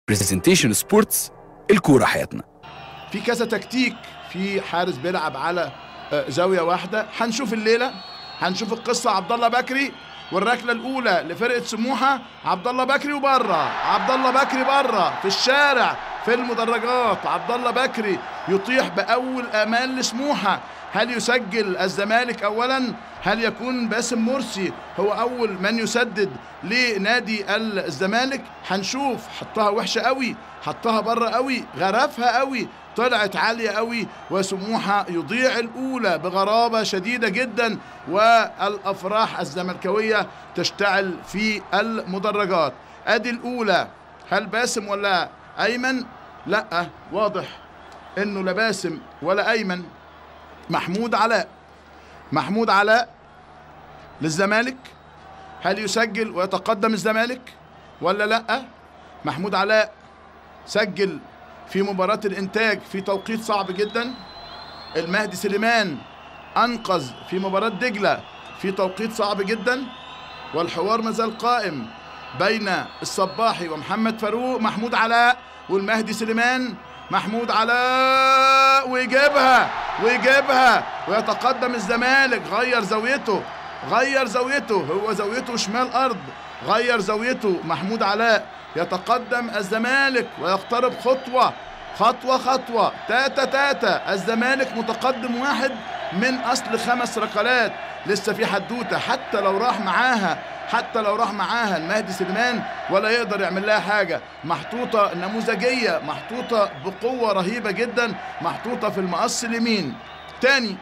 برزنتيشن سبورتس الكورة حياتنا في كذا تكتيك في حارس بيلعب على آه، زاويه واحده هنشوف الليله هنشوف القصه عبد الله بكري والركله الاولى لفرقه سموحه عبد الله بكري وبره عبد الله بكري بره في الشارع في المدرجات عبد الله بكري يطيح باول امال لسموحه هل يسجل الزمالك اولا هل يكون باسم مرسي هو اول من يسدد لنادي الزمالك هنشوف حطها وحشه قوي حطها بره قوي غرفها قوي طلعت عاليه قوي وسموحه يضيع الاولى بغرابه شديده جدا والافراح الزملكاويه تشتعل في المدرجات ادي الاولى هل باسم ولا ايمن لا واضح انه لا باسم ولا ايمن محمود علاء محمود علاء للزمالك هل يسجل ويتقدم الزمالك ولا لا محمود علاء سجل في مباراة الإنتاج في توقيت صعب جدا المهدي سليمان أنقذ في مباراة دجلة في توقيت صعب جدا والحوار مازال قائم بين الصباحي ومحمد فاروق محمود علاء والمهدي سليمان محمود علاء ويجيبها ويجيبها ويتقدم الزمالك غير زاويته غير زاويته هو زاويته شمال أرض غير زاويته محمود علاء يتقدم الزمالك ويقترب خطوة خطوة خطوة تاتا تاتا الزمالك متقدم واحد من أصل خمس ركلات لسه في حدوتة حتى لو راح معاها حتى لو راح معاها المهدي سليمان ولا يقدر يعمل لها حاجة محطوطة نموذجية محطوطة بقوة رهيبة جدا محطوطة في المقص اليمين تاني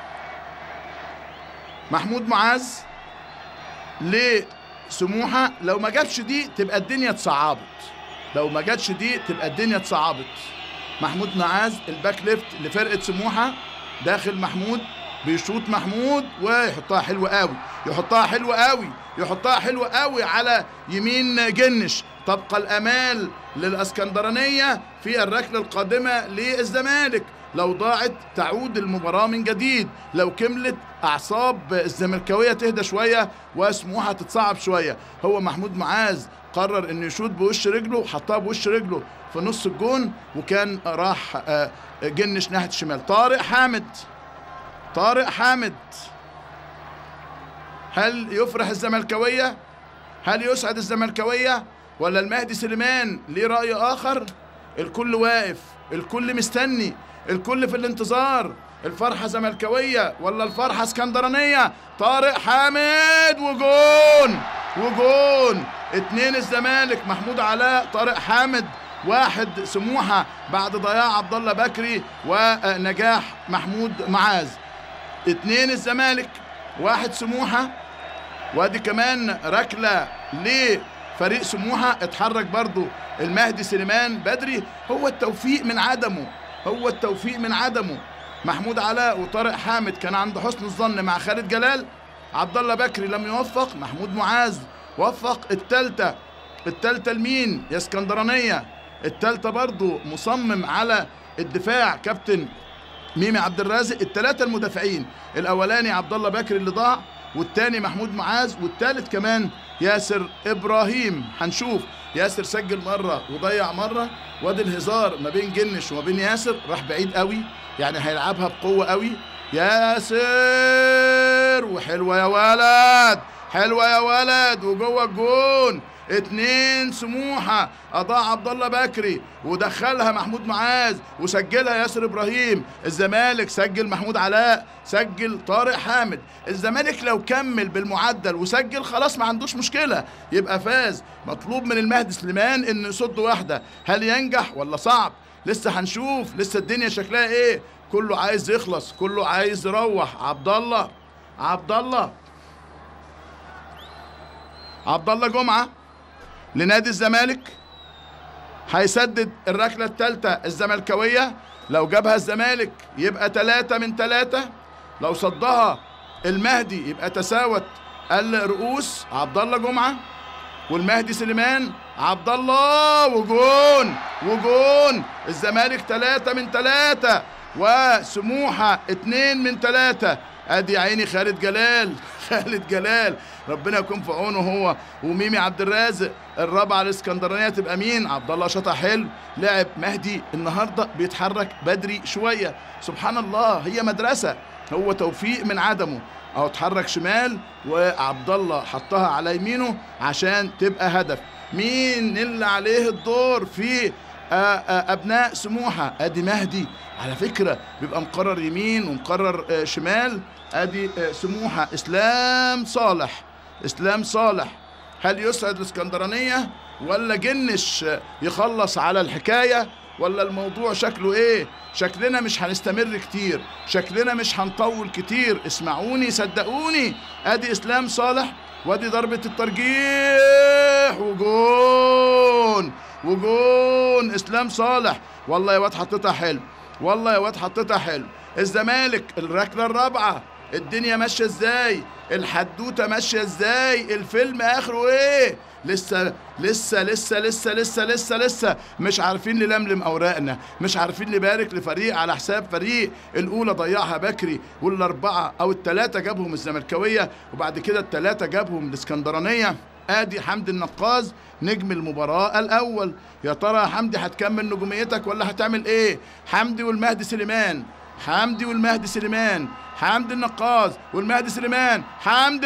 محمود معاذ لسموحة لو ما جابش دي تبقى الدنيا اتصعبت لو ما جاتش دي تبقى الدنيا اتصعبت محمود معاذ الباك ليفت لفرقة سموحة داخل محمود بيشوط محمود ويحطها حلوة قوي يحطها حلوة قوي يحطها حلوة قوي على يمين جنش تبقى الامال للاسكندرانيه في الركله القادمه للزمالك لو ضاعت تعود المباراه من جديد لو كملت اعصاب الزملكاويه تهدى شويه وسموحه تتصعب شويه هو محمود معاذ قرر انه يشوط بوش رجله حطها بوش رجله في نص الجون وكان راح آه، جنش ناحيه الشمال طارق حامد طارق حامد هل يفرح الزملكاويه هل يسعد الزملكاويه ولا المهدي سليمان ليه راي اخر الكل واقف الكل مستني الكل في الانتظار الفرحه زملكاويه ولا الفرحه اسكندرانيه طارق حامد وجون وجون اتنين الزمالك محمود علاء طارق حامد واحد سموحه بعد ضياع عبد الله بكري ونجاح محمود معاذ اتنين الزمالك واحد سموحه وادي كمان ركله لفريق سموحه اتحرك برضو المهدي سليمان بدري هو التوفيق من عدمه هو التوفيق من عدمه محمود علاء وطارق حامد كان عند حسن الظن مع خالد جلال عبد الله بكري لم يوفق محمود معاذ وفق التالتة التالتة لمين يا اسكندرانية التالتة برضو مصمم على الدفاع كابتن ميمي عبد الرازق الثلاثه المدافعين الاولاني عبد الله بكر اللي ضاع والتاني محمود معاذ والتالت كمان ياسر ابراهيم هنشوف ياسر سجل مره وضيع مره وادي الهزار ما بين جنش وما بين ياسر راح بعيد قوي يعني هيلعبها بقوه قوي ياسر وحلوه يا ولد حلوه يا ولد وجوه الجون اتنين سموحه اضاع عبد الله بكري ودخلها محمود معاذ وسجلها ياسر ابراهيم الزمالك سجل محمود علاء سجل طارق حامد الزمالك لو كمل بالمعدل وسجل خلاص ما عندوش مشكله يبقى فاز مطلوب من المهدي سليمان انه يصد واحده هل ينجح ولا صعب لسه هنشوف لسه الدنيا شكلها ايه كله عايز يخلص كله عايز يروح عبد الله عبد الله عبد الله جمعه لنادي الزمالك هيسدد الركله الثالثه الزملكاويه لو جابها الزمالك يبقى ثلاثة من ثلاثة لو صدها المهدي يبقى تساوت الرؤوس عبد الله جمعه والمهدي سليمان عبد الله وجون وجون الزمالك ثلاثة من ثلاثة وسموحة اتنين من ثلاثة ادي يا عيني خالد جلال خالد جلال ربنا يكون في عونه هو وميمي عبد الرازق الرابعه الاسكندرانيه تبقى مين عبد الله شطح حلو لعب مهدي النهارده بيتحرك بدري شويه سبحان الله هي مدرسه هو توفيق من عدمه اهو اتحرك شمال وعبد الله حطها على يمينه عشان تبقى هدف مين اللي عليه الدور في آه، آه، ابناء سموحه ادي مهدي على فكره بيبقى مقرر يمين ومقرر آه، شمال ادي آه، سموحه اسلام صالح اسلام صالح هل يسعد الاسكندرانيه ولا جنش آه، يخلص على الحكايه ولا الموضوع شكله ايه شكلنا مش هنستمر كتير شكلنا مش هنطول كتير اسمعوني صدقوني ادي اسلام صالح وادي ضربة الترجيح وجون وجون اسلام صالح والله يا واد حطيتها حلو والله يا واد حطيتها حلو الزمالك الركله الرابعه الدنيا ماشيه ازاي الحدوته ماشيه ازاي الفيلم اخره ايه لسه لسه لسه لسه لسه لسه لسه مش عارفين نلملم اوراقنا مش عارفين نبارك لفريق على حساب فريق الاولى ضيعها بكري والاربعه او الثلاثه جابهم الزملكاويه وبعد كده الثلاثه جابهم الاسكندرانيه ادي حمدي النقاز نجم المباراه الاول يا ترى يا حمدي هتكمل نجوميتك ولا هتعمل ايه حمدي والمهدي سليمان حمدي والمهدي سليمان حمدي النقاز والمهدي سليمان حمدي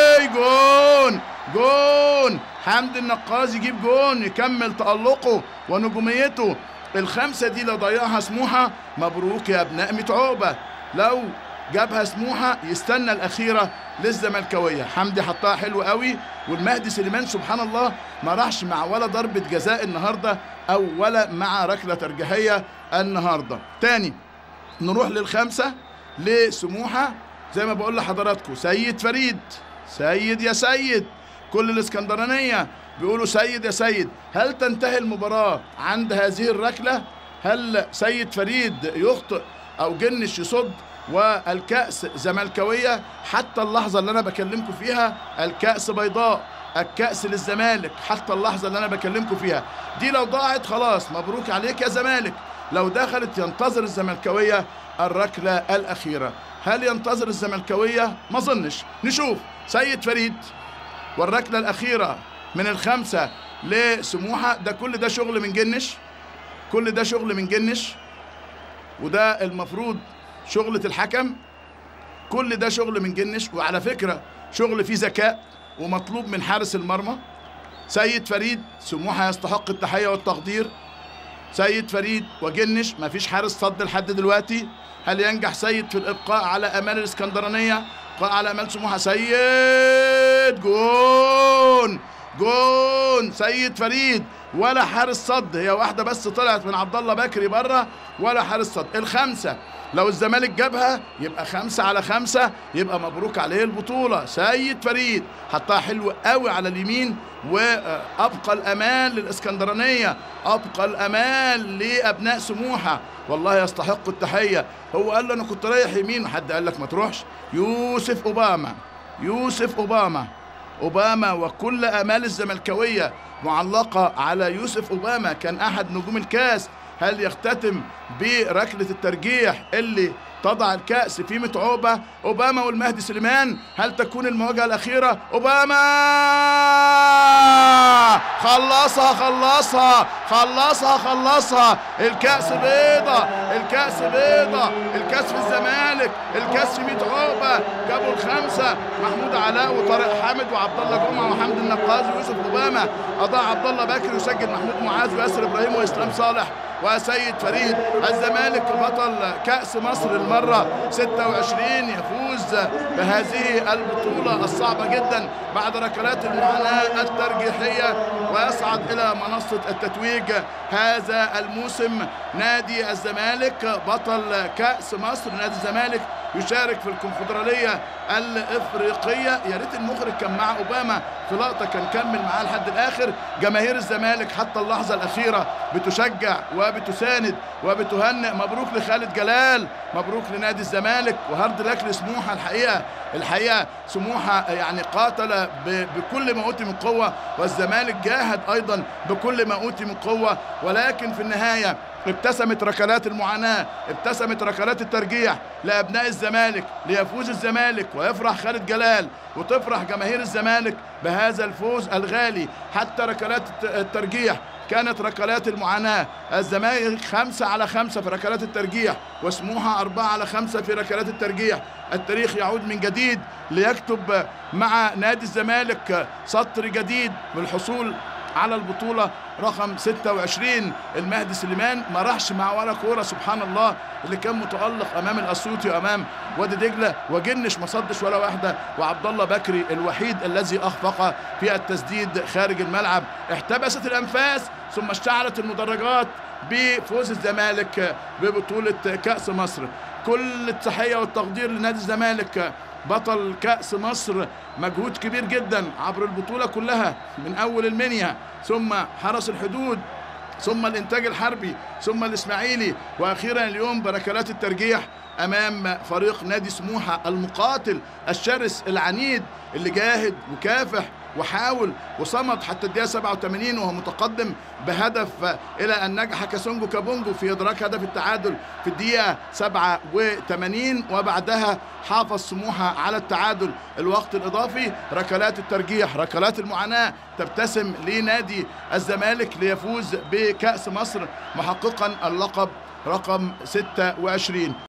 جون جون حمدي النقاز يجيب جون يكمل تألقه ونجوميته الخمسة دي لو ضيعها سموحة مبروك يا ابناء متعوبة لو جابها سموحة يستنى الأخيرة للزملكاوية حمدي حطها حلو قوي والمهدي سليمان سبحان الله ما راحش مع ولا ضربة جزاء النهاردة أو ولا مع ركلة ترجيحية النهاردة تاني نروح للخمسة لسموحة زي ما بقول لحضراتكم سيد فريد سيد يا سيد كل الاسكندرانية بيقولوا سيد يا سيد هل تنتهي المباراة عند هذه الركلة هل سيد فريد يخطئ أو جنش يصد والكأس زملكاوية حتى اللحظة اللي أنا بكلمكم فيها الكأس بيضاء الكأس للزمالك حتى اللحظة اللي أنا بكلمكم فيها دي لو ضاعت خلاص مبروك عليك يا زمالك لو دخلت ينتظر الزملكاوية الركلة الأخيرة هل ينتظر الزملكاوية؟ ما ظنش نشوف سيد فريد والركلة الأخيرة من الخمسة لسموحة ده كل ده شغل من جنش كل ده شغل من جنش وده المفروض شغلة الحكم كل ده شغل من جنش وعلى فكرة شغل فيه ذكاء ومطلوب من حارس المرمى سيد فريد سموحة يستحق التحية والتقدير سيد فريد وجنش مفيش حارس صد لحد دلوقتي هل ينجح سيد في الابقاء على امال الاسكندرانيه ابقاء على امال سموحه سيد جون جون سيد فريد ولا حارس صد هي واحده بس طلعت من عبد الله بكري بره ولا حارس صد الخمسه لو الزمالك جابها يبقى خمسة على خمسة يبقى مبروك عليه البطولة سيد فريد حطها حلو قوي على اليمين وأبقى الأمان للإسكندرانية أبقى الأمان لأبناء سموحة والله يستحق التحية هو قال له أنا كنت رايح يمين وحد قال لك ما تروحش يوسف أوباما يوسف أوباما أوباما وكل آمال الزملكاوية معلقة على يوسف أوباما كان أحد نجوم الكاس هل يختتم بركلة الترجيح اللي تضع الكأس في متعوبة أوباما والمهدي سليمان هل تكون المواجهة الأخيرة أوباما خلصها خلصها خلصها خلصها الكأس بيضة الكأس بيضة الكأس في الزمالك الكأس في متعوبة جابوا الخمسة محمود علاء وطارق حامد وعبد الله جمعة وحمد النقاز ويوسف أوباما أضاع عبد الله بكري وسجل محمود معاذ وياسر إبراهيم وإسلام صالح وسيد فريد الزمالك بطل كأس مصر المرة 26 يفوز بهذه البطولة الصعبة جدا بعد ركلات المعاناة الترجيحية ويصعد إلى منصة التتويج هذا الموسم نادي الزمالك بطل كأس مصر نادي الزمالك يشارك في الكونفدرالية الإفريقية يا ريت المخرج كان مع أوباما في لقطة كان كمل معاه لحد الآخر جماهير الزمالك حتى اللحظة الأخيرة بتشجع وبتساند وبتهنئ مبروك لخالد جلال مبروك لنادي الزمالك وهارد لك لسموحة الحقيقة الحقيقة سموحة يعني قاتل ب- بكل ما أوتي من قوة والزمالك جاهد أيضا بكل ما أوتي من قوة ولكن في النهاية ابتسمت ركلات المعاناة ابتسمت ركلات الترجيح لأبناء الزمالك ليفوز الزمالك ويفرح خالد جلال وتفرح جماهير الزمالك بهذا الفوز الغالي حتى ركلات الترجيح كانت ركلات المعاناة الزمالك خمسة على خمسة في ركلات الترجيح وسموحة أربعة على خمسة في ركلات الترجيح التاريخ يعود من جديد ليكتب مع نادي الزمالك سطر جديد بالحصول على البطولة رقم 26 المهدي سليمان ما راحش مع ولا كورة سبحان الله اللي كان متألق أمام الأسيوطي وأمام وادي دجلة وجنش ما صدش ولا واحدة وعبد الله بكري الوحيد الذي أخفق في التسديد خارج الملعب احتبست الأنفاس ثم اشتعلت المدرجات بفوز الزمالك ببطولة كأس مصر كل التحية والتقدير لنادي الزمالك بطل كأس مصر مجهود كبير جدا عبر البطولة كلها من أول المنيا ثم حرس الحدود ثم الإنتاج الحربي ثم الإسماعيلي وأخيرا اليوم بركلات الترجيح أمام فريق نادي سموحة المقاتل الشرس العنيد اللي جاهد وكافح وحاول وصمد حتى الدقيقة 87 وهو متقدم بهدف إلى أن نجح كاسونجو كابونجو في إدراك هدف التعادل في الدقيقة 87 وبعدها حافظ سموحة على التعادل الوقت الإضافي ركلات الترجيح ركلات المعاناة تبتسم لنادي الزمالك ليفوز بكأس مصر محققا اللقب رقم 26